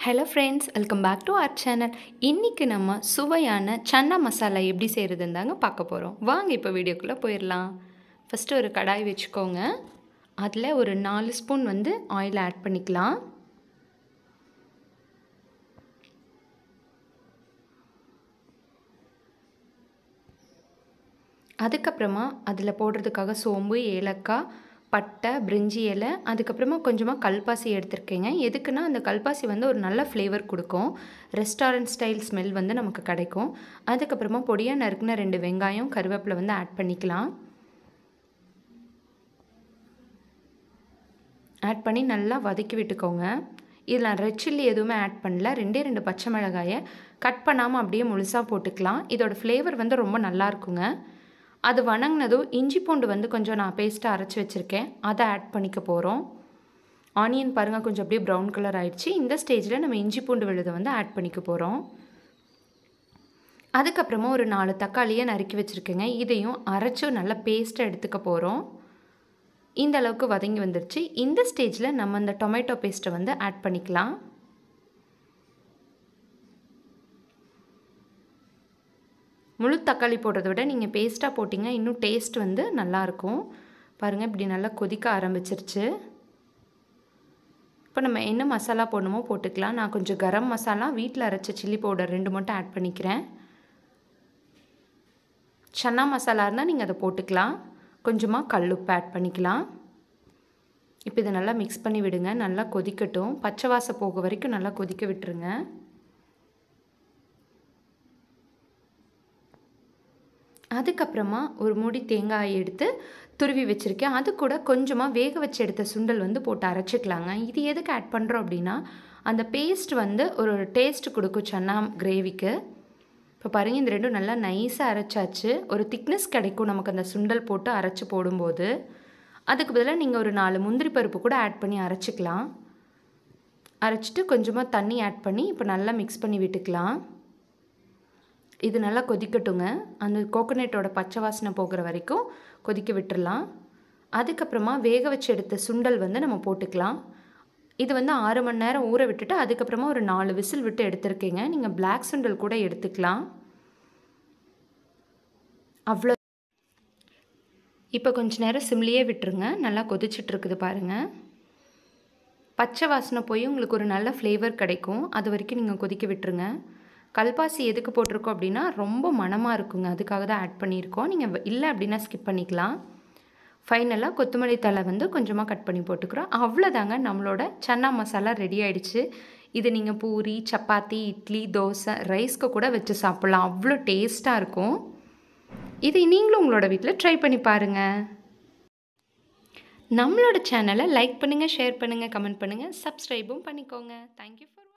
hello friends welcome back to our channel இன்றைக்கி நம்ம சுவையான சன்னா மசாலா எப்படி செய்கிறதுன்னு தாங்க பார்க்க போகிறோம் வாங்க இப்போ வீடியோக்குள்ளே போயிடலாம் ஃபஸ்ட்டு ஒரு கடாய் வச்சுக்கோங்க அதில் ஒரு நாலு ஸ்பூன் வந்து ஆயில் ஆட் பண்ணிக்கலாம் அதுக்கப்புறமா அதில் போடுறதுக்காக சோம்பு ஏலக்காய் பட்டை பிரிஞ்சி இலை அதுக்கப்புறமா கொஞ்சமாக கல்பாசி எடுத்திருக்கேங்க எதுக்குன்னா அந்த கல்பாசி வந்து ஒரு நல்ல ஃப்ளேவர் கொடுக்கும் ரெஸ்டாரண்ட் ஸ்டைல் ஸ்மெல் வந்து நமக்கு கிடைக்கும் அதுக்கப்புறமா பொடியாக நறுக்குன ரெண்டு வெங்காயம் கருவேப்பிலை வந்து ஆட் பண்ணிக்கலாம் ஆட் பண்ணி நல்லா வதக்கி விட்டுக்கோங்க இதில் நான் ரெட் சில்லி எதுவுமே ஆட் பண்ணல ரெண்டே ரெண்டு பச்சை மிளகாயை கட் பண்ணாமல் அப்படியே முழுசாக போட்டுக்கலாம் இதோட ஃப்ளேவர் வந்து ரொம்ப நல்லா இருக்குங்க அது வணங்கினதும் இஞ்சி பூண்டு வந்து கொஞ்சம் நான் பேஸ்ட்டாக அரைச்சி வச்சுருக்கேன் அதை ஆட் பண்ணிக்க போகிறோம் ஆனியன் பாருங்கள் கொஞ்சம் அப்படியே ப்ரௌன் கலர் ஆயிடுச்சு இந்த ஸ்டேஜில் நம்ம இஞ்சி பூண்டு விழுதை வந்து ஆட் பண்ணிக்க போகிறோம் அதுக்கப்புறமா ஒரு நாலு தக்காளியை நறுக்கி வச்சுருக்கேங்க இதையும் அரைச்சி நல்லா பேஸ்ட்டாக எடுத்துக்க போகிறோம் இந்த அளவுக்கு வதங்கி வந்துருச்சு இந்த ஸ்டேஜில் நம்ம இந்த டொமேட்டோ பேஸ்ட்டை வந்து ஆட் பண்ணிக்கலாம் முழு தக்காளி போடுறத விட நீங்கள் பேஸ்ட்டாக போட்டிங்கன்னா இன்னும் டேஸ்ட் வந்து நல்லாயிருக்கும் பாருங்கள் இப்படி நல்லா கொதிக்க ஆரம்பிச்சிருச்சு இப்போ நம்ம என்ன மசாலா போடணுமோ போட்டுக்கலாம் நான் கொஞ்சம் கரம் மசாலா வீட்டில் அரைச்ச சில்லி பவுடர் ரெண்டு மட்டும் ஆட் பண்ணிக்கிறேன் சன்னா மசாலா இருந்தால் நீங்கள் அதை போட்டுக்கலாம் கொஞ்சமாக கல்லுப்பு ஆட் பண்ணிக்கலாம் இப்போ இதை நல்லா மிக்ஸ் பண்ணி விடுங்க நல்லா கொதிக்கட்டும் பச்சை வாசம் போக வரைக்கும் நல்லா கொதிக்க விட்டுருங்க அதுக்கப்புறமா ஒரு மூடி தேங்காய் எடுத்து துருவி வச்சுருக்கேன் அது கூட கொஞ்சமாக வேக வச்சு எடுத்த சுண்டல் வந்து போட்டு அரைச்சிக்கலாங்க இது எதுக்கு ஆட் பண்ணுறோம் அப்படின்னா அந்த பேஸ்ட் வந்து ஒரு டேஸ்ட் கொடுக்கும் சன்னா கிரேவிக்கு இப்போ பாருங்கள் இந்த ரெண்டும் நல்லா நைஸாக அரைச்சாச்சு ஒரு திக்னஸ் கிடைக்கும் நமக்கு அந்த சுண்டல் போட்டு அரைச்சி போடும்போது அதுக்கு பதிலாக நீங்கள் ஒரு நாலு முந்திரி பருப்பு கூட ஆட் பண்ணி அரைச்சிக்கலாம் அரைச்சிட்டு கொஞ்சமாக தண்ணி ஆட் பண்ணி இப்போ நல்லா மிக்ஸ் பண்ணி விட்டுக்கலாம் இது நல்லா கொதிக்கட்டுங்க அந்த கோகோனட்டோட பச்சை வாசனை போகிற வரைக்கும் கொதிக்க விட்டுடலாம் அதுக்கப்புறமா வேக வச்சு எடுத்த சுண்டல் வந்து நம்ம போட்டுக்கலாம் இது வந்து ஆறு மணி நேரம் ஊற விட்டுட்டு அதுக்கப்புறமா ஒரு நாலு விசில் விட்டு எடுத்துருக்கீங்க நீங்கள் பிளாக் சுண்டல் கூட எடுத்துக்கலாம் அவ்வளோ இப்போ கொஞ்ச நேரம் சிம்லியே விட்டுருங்க நல்லா கொதிச்சிட்ருக்குது பாருங்கள் பச்சை வாசனை போய் உங்களுக்கு ஒரு நல்ல ஃப்ளேவர் கிடைக்கும் அது வரைக்கும் நீங்கள் கொதிக்க விட்டுருங்க கல்பாசி எதுக்கு போட்டிருக்கோம் அப்படின்னா ரொம்ப மணமாக இருக்குங்க அதுக்காக தான் ஆட் பண்ணியிருக்கோம் நீங்கள் இல்லை அப்படின்னா ஸ்கிப் பண்ணிக்கலாம் ஃபைனலாக கொத்தமல்லி தலை வந்து கொஞ்சமாக கட் பண்ணி போட்டுக்கிறோம் அவ்வளோதாங்க நம்மளோட சன்னா மசாலா ரெடி ஆகிடுச்சு இது நீங்கள் பூரி சப்பாத்தி இட்லி தோசை ரைஸ்க்கு கூட வச்சு சாப்பிட்லாம் அவ்வளோ டேஸ்ட்டாக இருக்கும் இதை நீங்களும் உங்களோட வீட்டில் ட்ரை பண்ணி பாருங்கள் நம்மளோட சேனலை லைக் பண்ணுங்கள் ஷேர் பண்ணுங்கள் கமெண்ட் பண்ணுங்கள் சப்ஸ்கிரைபும் பண்ணிக்கோங்க தேங்க்யூ ஃபார்